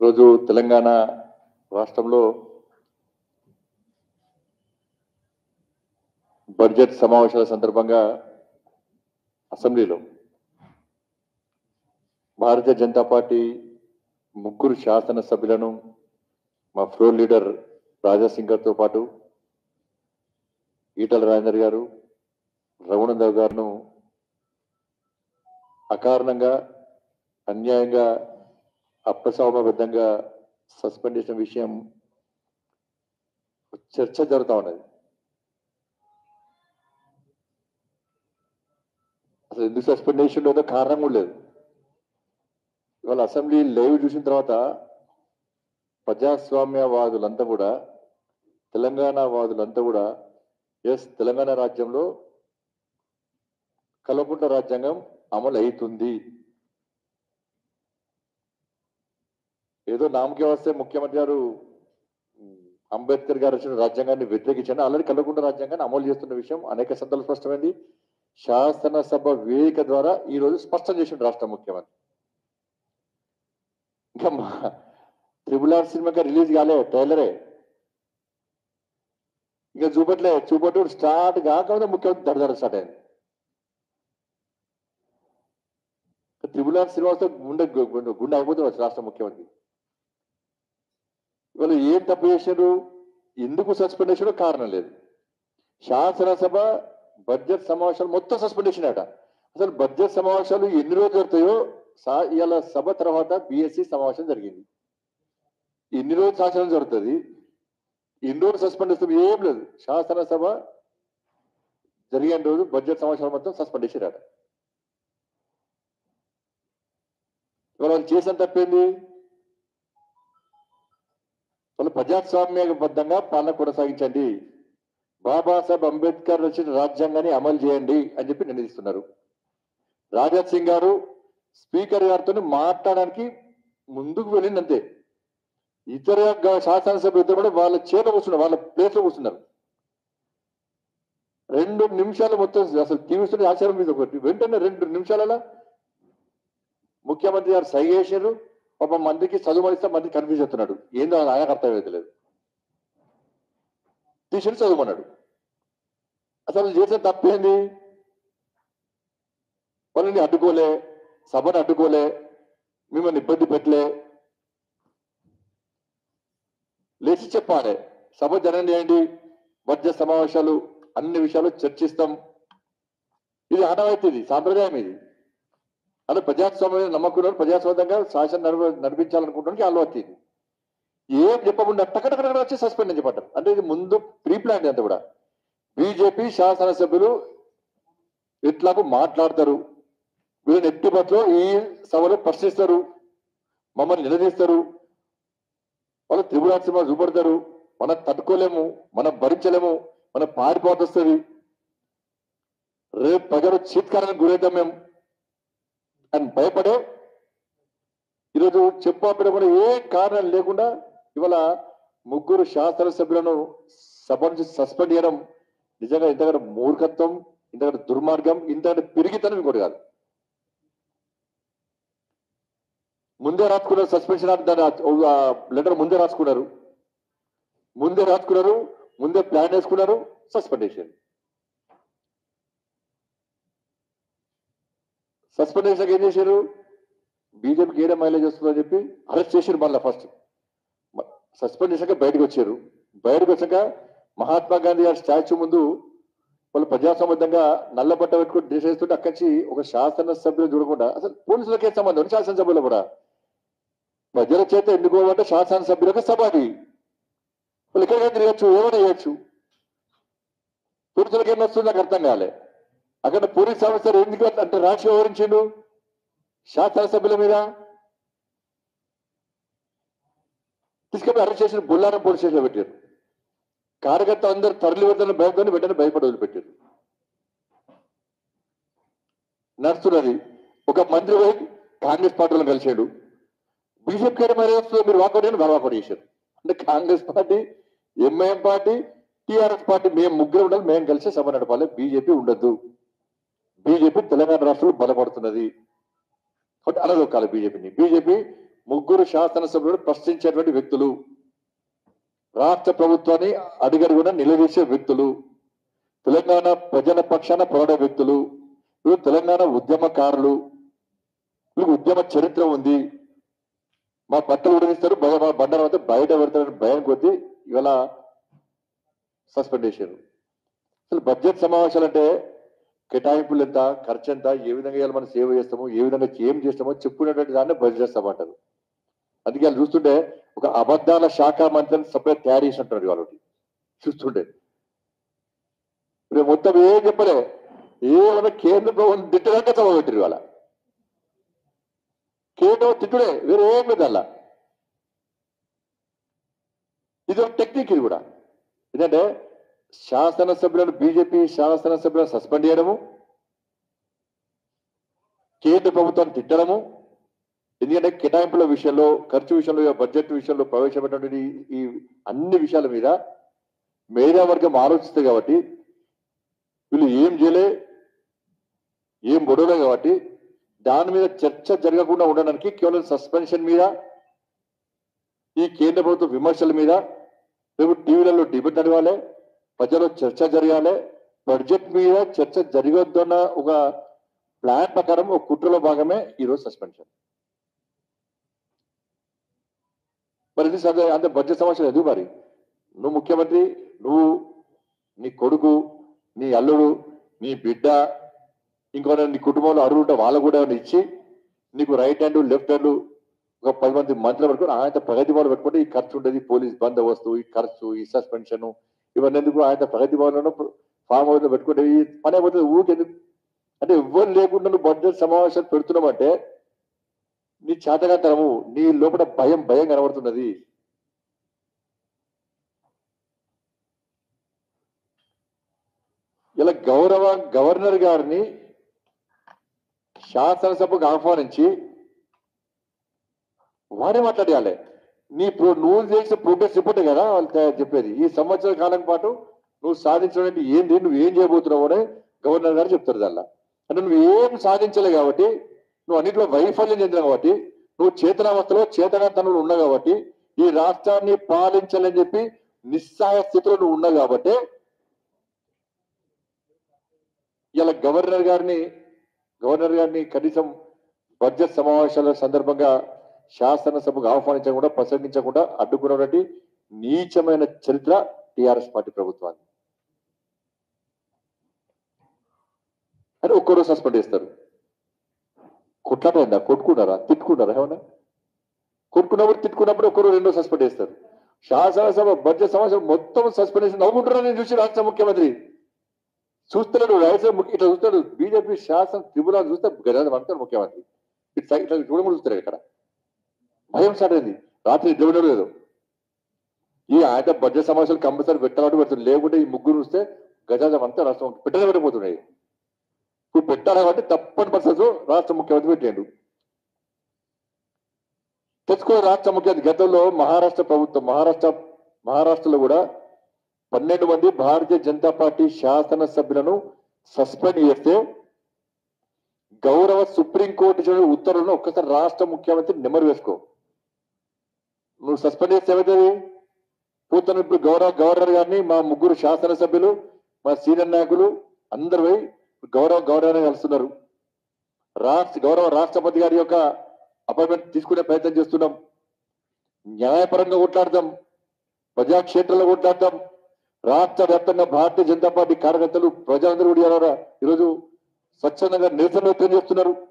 ఈరోజు తెలంగాణ రాష్ట్రంలో బడ్జెట్ సమావేశాల సందర్భంగా అసెంబ్లీలో భారతీయ జనతా పార్టీ ముగ్గురు శాసనసభ్యులను మా ఫ్లోర్ లీడర్ రాజాసింగ్ గారితో పాటు ఈటల రాజేందర్ గారు రఘునందవ్ గారును అకారణంగా అన్యాయంగా అప్రసామబద్ధంగా సస్పెండ్ చేసిన విషయం చర్చ జరుగుతూ ఉన్నది అసలు ఎందుకు సస్పెండ్ చేసిండో కారణం కూడా లేదు ఇవాళ అసెంబ్లీ లైవ్ చూసిన తర్వాత ప్రజాస్వామ్యవాదులంతా కూడా తెలంగాణ వాదులంతా కూడా ఎస్ తెలంగాణ రాజ్యంలో కల్వకుంట్ల రాజ్యాంగం అమలు అవుతుంది ఏదో నామకే వస్తే ముఖ్యమంత్రి గారు ఉమ్, అంబేద్కర్ గారు వచ్చిన రాజ్యాంగాన్ని వ్యతిరేకించాను ఆల్రెడీ కల్వకుంట్ల రాజ్యాంగాన్ని అమలు చేస్తున్న విషయం అనేక సందర్భాలు స్పష్టమైంది శాసనసభ వేదిక ద్వారా ఈ రోజు స్పష్టం చేసిండు రాష్ట్ర ముఖ్యమంత్రి ఇంకా మా త్రిబుల్ ఆర్ సినిమాకి రిలీజ్ కాలే ట్రైలరే ఇంకా చూపట్లే చూపట్టు స్టార్ట్ కాకముందే ముఖ్యమంత్రి దడదడ స్టార్ట్ అయింది త్రిబుల్ ఆర్ సినిమా వస్తే గుండె గుండె గుండె అయిపోతుంది రాష్ట్ర ముఖ్యమంత్రి ఇవాళ ఏం తప్పు చేశారు ఎందుకు సస్పెండ్ చేసాడో కారణం లేదు శాసనసభ బడ్జెట్ సమావేశాలు మొత్తం సస్పెండ్ చేసినట అసలు బడ్జెట్ సమావేశాలు ఎన్ని రోజులు జరుగుతాయో సా- ఇవాళ సభ తర్వాత బిఎస్సి సమావేశం జరిగింది ఎన్ని రోజులు శాసనం జరుగుతుంది ఎన్ని రోజులు సస్పెండ్ చేస్తుంది ఏం లేదు శాసనసభ జరిగిన రోజు బడ్జెట్ సమావేశాలు మొత్తం సస్పెండ్ చేసిరట ఇవాళ వాళ్ళు చేసిన తప్పేంది వాళ్ళు ప్రజాస్వామ్యబద్ధంగా పాలన కొనసాగించండి బాబాసాహెబ్ అంబేద్కర్ రచించిన రాజ్యాంగాన్ని అమలు చేయండి అని చెప్పి నిర్ణయిస్తున్నారు రాజాత్ సింగ్ గారు స్పీకర్ గారితో మాట్లాడడానికి ముందుకు వెళ్ళింది అంతే ఇతర గ- శాసనసభ్యులు ఇద్దరు కూడా వాళ్ళ చేత కూర్చున్నారు వాళ్ళ ప్లేస్ లో కూర్చున్నారు రెండు నిమిషాలు మొత్తం అసలు తీవిస్తున్న ఆచారం మీద ఒకటి వెంటనే రెండు నిమిషాలలో ముఖ్యమంత్రి గారు సై చేశారు ఒక మందికి చదువు మనిస్తే మంది కన్ఫ్యూజ్ అవుతున్నాడు ఏందో అది ఆయన అర్థం అవుతలేదు తీసి చదువుమన్నాడు అసలు చేసిన తప్పేంది వాళ్ళని అడ్డుకోలే సభను అడ్డుకోలే మిమ్మల్ని ఇబ్బంది పెట్టలే లేచి చెప్పాలి సభ జనం చేయండి మధ్య సమావేశాలు అన్ని విషయాలు చర్చిస్తాం ఇది ఆనవాయితీ ఇది సాంప్రదాయం ఇది అంటే ప్రజాస్వామ్యం నమ్మకున్నారు ప్రజాస్వామ్యంగా శాసనం నడిప నడిపించాలనుకుంటానికి అలవాటు ఇది ఏం చెప్పకుండా టకటకట వచ్చి సస్పెండ్ అని చెప్పారు అంటే ఇది ముందు ప్రీ ప్లాన్ అంతా కూడా బీజేపీ శాసనసభ్యులు ఇట్లాగూ మాట్లాడతారు వీళ్ళని ఎట్టి పట్లో ఈ సభలో ప్రశ్నిస్తారు మమ్మల్ని నిలదీస్తారు వాళ్ళు త్రిపురార్ సినిమా చూపడతారు మనం తట్టుకోలేము మనం భరించలేము మనం పారిపోత వస్తుంది రేపు ప్రజలు చీత్కారానికి గురవుతాం మేము అని భయపడే ఈరోజు చెప్పాపిన కూడా ఏ కారణం లేకుండా ఇవాళ ముగ్గురు శాసనసభ్యులను సభ నుంచి సస్పెండ్ చేయడం నిజంగా ఇంతకంటే మూర్ఖత్వం ఇంతకంటే దుర్మార్గం ఇంతకంటే పెరిగితనం ఇంకోటి కాదు ముందే రాసుకున్నారు సస్పెన్షన్ ఆఫ్ దాని లెటర్ ముందే రాసుకున్నారు ముందే రాసుకున్నారు ముందే ప్లాన్ వేసుకున్నారు సస్పెండ్ చేశారు సస్పెండ్ చేశాక ఏం చేశారు బీజేపీకి ఏడే మైలేజ్ వస్తుందని చెప్పి అరెస్ట్ చేశారు మళ్ళీ ఫస్ట్ సస్పెండ్ చేశాక బయటకు వచ్చారు బయటకు వచ్చాక మహాత్మా గాంధీ గారి స్టాచ్యూ ముందు వాళ్ళు ప్రజాసంబద్ధంగా నల్ల బట్ట పెట్టుకుని డ్రెస్ వేస్తుంటే అక్కడి నుంచి ఒక శాసనసభ్యులు చూడకుండా అసలు పోలీసులకే సంబంధం ఉంది శాసనసభ్యులు కూడా ప్రజల చేత ఎన్నుకోవాలంటే శాసనసభ్యులకు సభ అది వాళ్ళు ఎక్కడికైనా తిరగచ్చు ఏమైనా చేయొచ్చు పోలీసులకి ఏం వస్తుంది నాకు అర్థం కాలే అక్కడ పోలీస్ ఆఫీసర్ ఎందుకు అంటే రాష్ట్ర వివరించిండు శాసనసభ్యుల మీద తీసుకెళ్ళి అరెస్ట్ చేసిన బుల్లారం పోలీస్ స్టేషన్లో పెట్టారు కార్యకర్త అందరు తరలి వెళ్తున్న భయంతో వెంటనే భయపడి వదిలిపెట్టారు నడుస్తున్నది ఒక మంత్రి పోయి కాంగ్రెస్ పార్టీలో కలిసాడు బీజేపీ మరి వస్తుందో మీరు వాకౌట్ అని వాకౌట్ చేశారు అంటే Congress party MIM party TRS party మేము ముగ్గురు ఉండాలి మేము కలిసి సభ నడపాలి బీజేపీ ఉండద్దు బీజేపీ తెలంగాణ రాష్ట్రంలో బలపడుతున్నది కాబట్టి అనదొక్కాలి బీజేపీని బీజేపీ ముగ్గురు శాసనసభ్యులు ప్రశ్నించేటువంటి వ్యక్తులు రాష్ట్ర ప్రభుత్వాన్ని అడుగడుగున నిలదీసే వ్యక్తులు తెలంగాణ ప్రజల పక్షాన పోరాడే వ్యక్తులు వీళ్ళు తెలంగాణ ఉద్యమకారులు వీళ్ళకి ఉద్యమ చరిత్ర ఉంది మా బట్టలు ఉడగిస్తారు భయ మా బండారం అయితే బయట పెడతారని భయం కొద్దీ ఇవాళ సస్పెండ్ చేశారు అసలు బడ్జెట్ సమావేశాలు అంటే కేటాయింపులు ఎంత ఖర్చు ఎంత ఏ విధంగా ఇవాళ మనం సేవ చేస్తామో ఏ విధంగా ఏం చేస్తామో చెప్పుకునేటువంటి దాన్ని బడ్జెట్ సభ అంటారు అందుకే వాళ్ళు చూస్తుంటే ఒక అబద్ధాల శాఖ మంత్రిని సపరేట్ తయారు చేసి అంటారు వాళ్ళకి చూస్తుంటే ఇప్పుడు మొత్తం ఏం చెప్పలే ఏమైనా కేంద్ర ప్రభుత్వం తిట్టడానికి సభ పెట్టారు ఇవాళ కేంద్రం తిట్టుడే వేరే ఏం లేదు అలా ఇది ఒక టెక్నిక్ ఇది కూడా ఎందుకంటే శాసనసభ్యులను బీజేపీ శాసనసభ్యులను సస్పెండ్ చేయడము కేంద్ర ప్రభుత్వాన్ని తిట్టడము ఎందుకంటే కేటాయింపుల విషయంలో ఖర్చు విషయంలో బడ్జెట్ విషయంలో ప్రవేశపెట్టినటువంటి ఈ- ఈ అన్ని విషయాల మీద మేధావర్గం ఆలోచిస్తుంది కాబట్టి వీళ్ళు ఏం చేయలే ఏం గొడవలే కాబట్టి దాని మీద చర్చ జరగకుండా ఉండడానికి కేవలం సస్పెన్షన్ మీద ఈ కేంద్ర ప్రభుత్వ విమర్శల మీద రేపు టీవీలలో డిబేట్ నడవాలి ప్రజల్లో చర్చ జరగాలి బడ్జెట్ మీద చర్చ జరగొద్దన్న ఒక ప్లాన్ ప్రకారం ఒక కుట్రలో భాగమే ఈరోజు సస్పెన్షన్ మరి ఇది సరే అంత బడ్జెట్ సమస్యలు ఎందుకు మరి నువ్వు ముఖ్యమంత్రి నువ్వు నీ కొడుకు నీ అల్లుడు నీ బిడ్డ ఇంకో నీ కుటుంబంలో అరువు ఉంటే వాళ్ళు కూడా ఏమైనా ఇచ్చి నీకు రైట్ హ్యాండ్ లెఫ్ట్ హ్యాండ్ ఒక పది మంది మంత్రులు పెట్టుకుని ఆయన ప్రగతి భవన్ పెట్టుకుంటే ఈ ఖర్చు ఉండేది పోలీస్ బందోబస్తు ఈ ఖర్చు ఈ సస్పెన్షన్ ఇవన్నీ ఎందుకు ఆయన ప్రగతి భవన్ ఫామ్ హౌస్ లో పెట్టుకుంటే ఈ పని అయిపోతుంది ఊకెందుకు అంటే ఎవ్వరు లేకుండా నువ్వు బడ్జెట్ సమావేశాలు పెడుతున్నామంటే నీ చేతగాతనము నీ లోపల భయం భయం కనబడుతున్నది ఇలా గౌరవ గవర్నర్ గారిని శాసనసభకు ఆహ్వానించి వాడే మాట్లాడేయాలి నీ ప్రో నువ్వు చేసిన ప్రోగ్రెస్ రిపోర్ట్ కదా వాళ్ళు తే- చెప్పేది ఈ సంవత్సర కాలం పాటు నువ్వు సాధించడానికి ఏంది నువ్వు ఏం చేయబోతున్నావు అని గవర్నర్ గారు చెప్తారు దానిలో అంటే నువ్వు ఏం సాధించలే కాబట్టి నువ్వు అన్నింటిలో వైఫల్యం చెందిన కాబట్టి నువ్వు చేతనావస్థలో చేతనాతనంలో ఉన్నావు కాబట్టి ఈ రాష్ట్రాన్ని పాలించాలని చెప్పి నిస్సహాయ స్థితిలో నువ్వు ఉన్నావు కాబట్టి ఇలా గవర్నర్ గారిని గవర్నర్ గారిని కనీసం బడ్జెట్ సమావేశాల సందర్భంగా శాసనసభకు ఆహ్వానించకుండా ప్రసంగించకుండా అడ్డుకున్నటువంటి నీచమైన చరిత్ర టిఆర్ఎస్ పార్టీ ప్రభుత్వాన్ని అని ఒక్కరోజు సస్పెండ్ చేస్తారు కొట్లాటైందా కొట్టుకున్నారా తిట్టుకున్నారా ఏమన్నా కొట్టుకున్నప్పుడు తిట్టుకున్నప్పుడు ఒక్కరు రెండో సస్పెండ్ చేస్తారు శాసనసభ బడ్జెట్ సమావేశం మొత్తం సస్పెండ్ చేసి నవ్వుకుంటున్నా నేను చూసి రాష్ట్ర ముఖ్యమంత్రి చూస్తున్నాడు రాజ్యసభ ముఖ్య ఇట్లా చూస్తాడు బీజేపీ శాసన ట్రిబ్యునల్ చూస్తే గజాలు పడతాడు ముఖ్యమంత్రి ఇట్లా ఇట్లా చూడమని చూస్తారు ఇక్కడ భయం స్టార్ట్ అయింది రాత్రి నిద్ర ఉండడం లేదు ఈ ఆయన బడ్జెట్ సమావేశాలు కంపల్సరీ పెట్టాలంటే పెడుతుంది లేకుంటే ఈ ముగ్గురు చూస్తే గజాజం అంతా రాష్ట్రం పెట్టలే పెట్టబోతున్నాయి ఇప్పుడు పెట్టాలి కాబట్టి తప్పని పరిస్థితుల్లో రాష్ట్ర ముఖ్యమంత్రి పెట్టాడు తెచ్చుకో రాష్ట్ర ముఖ్యమంత్రి గతంలో మహారాష్ట్ర ప్రభుత్వం మహారాష్ట్ర మహారాష్ట్రలో కూడా పన్నెండు మంది భారతీయ జనతా పార్టీ శాసన సభ్యులను సస్పెండ్ చేస్తే గౌరవ సుప్రీంకోర్టు ఇచ్చిన ఉత్తర్వులను ఒక్కసారి రాష్ట్ర ముఖ్యమంత్రి నెమరు వేసుకో నువ్వు సస్పెండ్ చేస్తే ఏమవుతుంది పోతున్న ఇప్పుడు గౌరవ గవర్నర్ గారిని మా ముగ్గురు శాసనసభ్యులు మా సీనియర్ నాయకులు అందరు పోయి గౌరవ గవర్నర్ కలుస్తున్నారు రాష్ట్ర గౌరవ రాష్ట్రపతి గారి యొక్క అపాయింట్మెంట్ తీసుకునే ప్రయత్నం చేస్తున్నాం న్యాయపరంగా కొట్లాడదాం ప్రజాక్షేత్రంలో కొట్లాడదాం రాష్ట్ర వ్యాప్తంగా భారతీయ జనతా పార్టీ కార్యకర్తలు ప్రజలందరూ కూడా ఇవాళ ఈరోజు స్వచ్ఛందంగా నిరసన వ్యక్తం చేస్తున్నారు